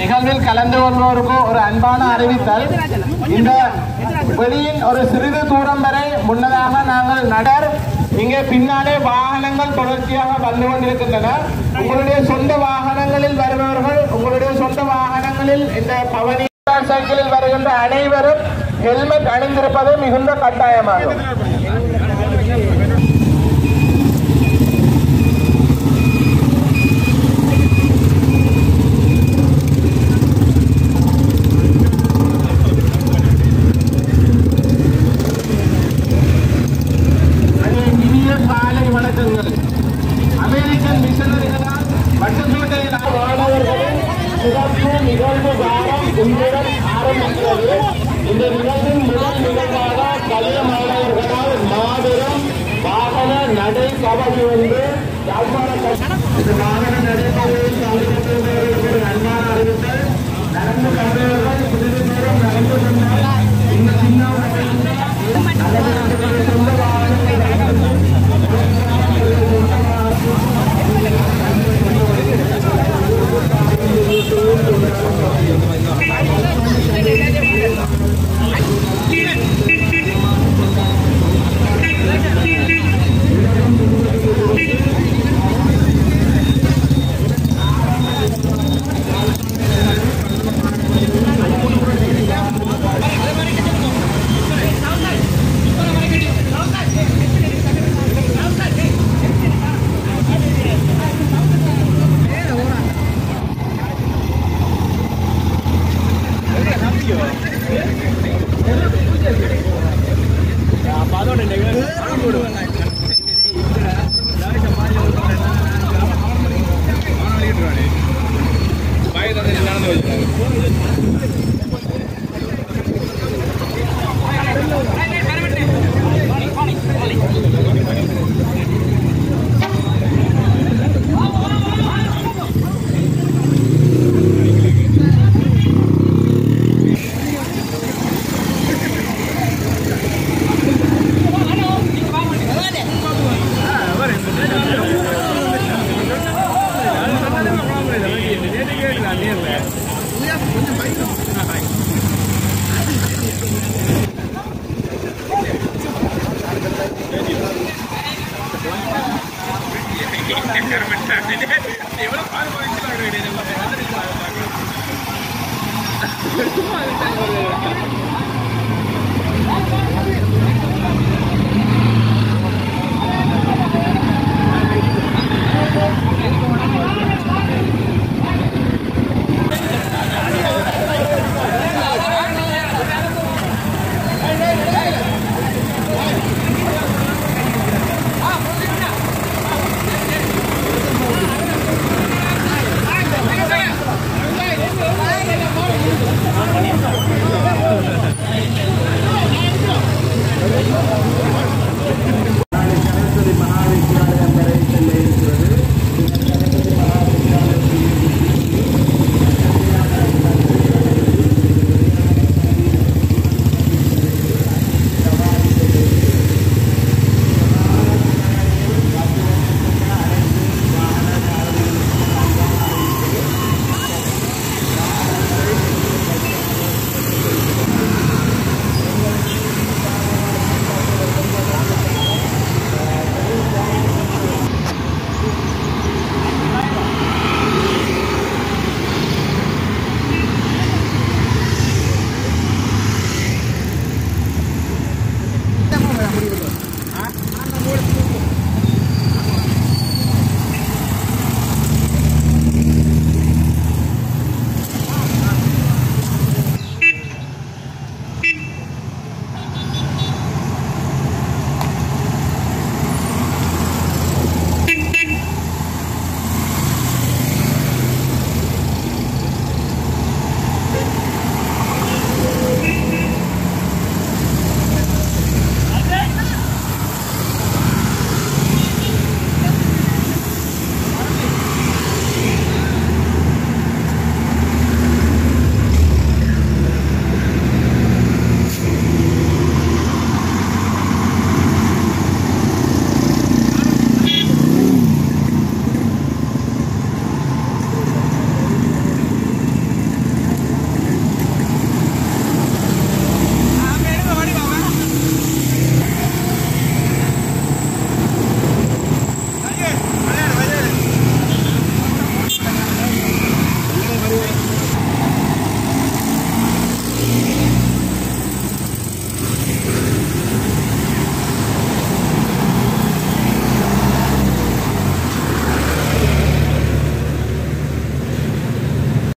நிகழ்வில் கலந்து கொள்வோருக்கு ஒரு அன்பான அறிவித்தல் இந்த வெளியின் ஒரு சிறிது தூரம் வரை முன்னதாக நாங்கள் நடர் இங்கே பின்னாலே வாகனங்கள் தொடர்ச்சியாக வந்து கொண்டிருக்கின்றன உங்களுடைய சொந்த வாகனங்களில் வருபவர்கள் உங்களுடைய சொந்த வாகனங்களில் இந்த பவனி சைக்கிளில் வருகின்ற அனைவரும் ஹெல்மெட் அணிந்திருப்பது மிகுந்த கட்டாயமாகும் அங்கே இனிய காலை வணக்கங்கள் அமெரிக்கன் மிஷனரிகளால் வட்டக்கோட்டையில் மாணவர்களின் சிறப்பு நிகழ்வு வாரம் இன்றுடன் ஆரம்பிக்கிறது இந்த நிகழ்வின் முதல் நிகழ்வாக கல்வி மாணவர்களால் மாபெரும் வாகன நடை கவனி வந்து யாழ்ப்பாண கல்வி- இந்த வாகன நடைபாதையில் கலந்துகொண்டவர்களுக்கு ஒரு அன்பான அறிவித்தல் நடந்து கண்டவர்கள் சிறிது நேரம் நடந்து கொண்டால் இந்த சின்ன சொந்த வாகனங்கள் கொஞ்சம் பைக்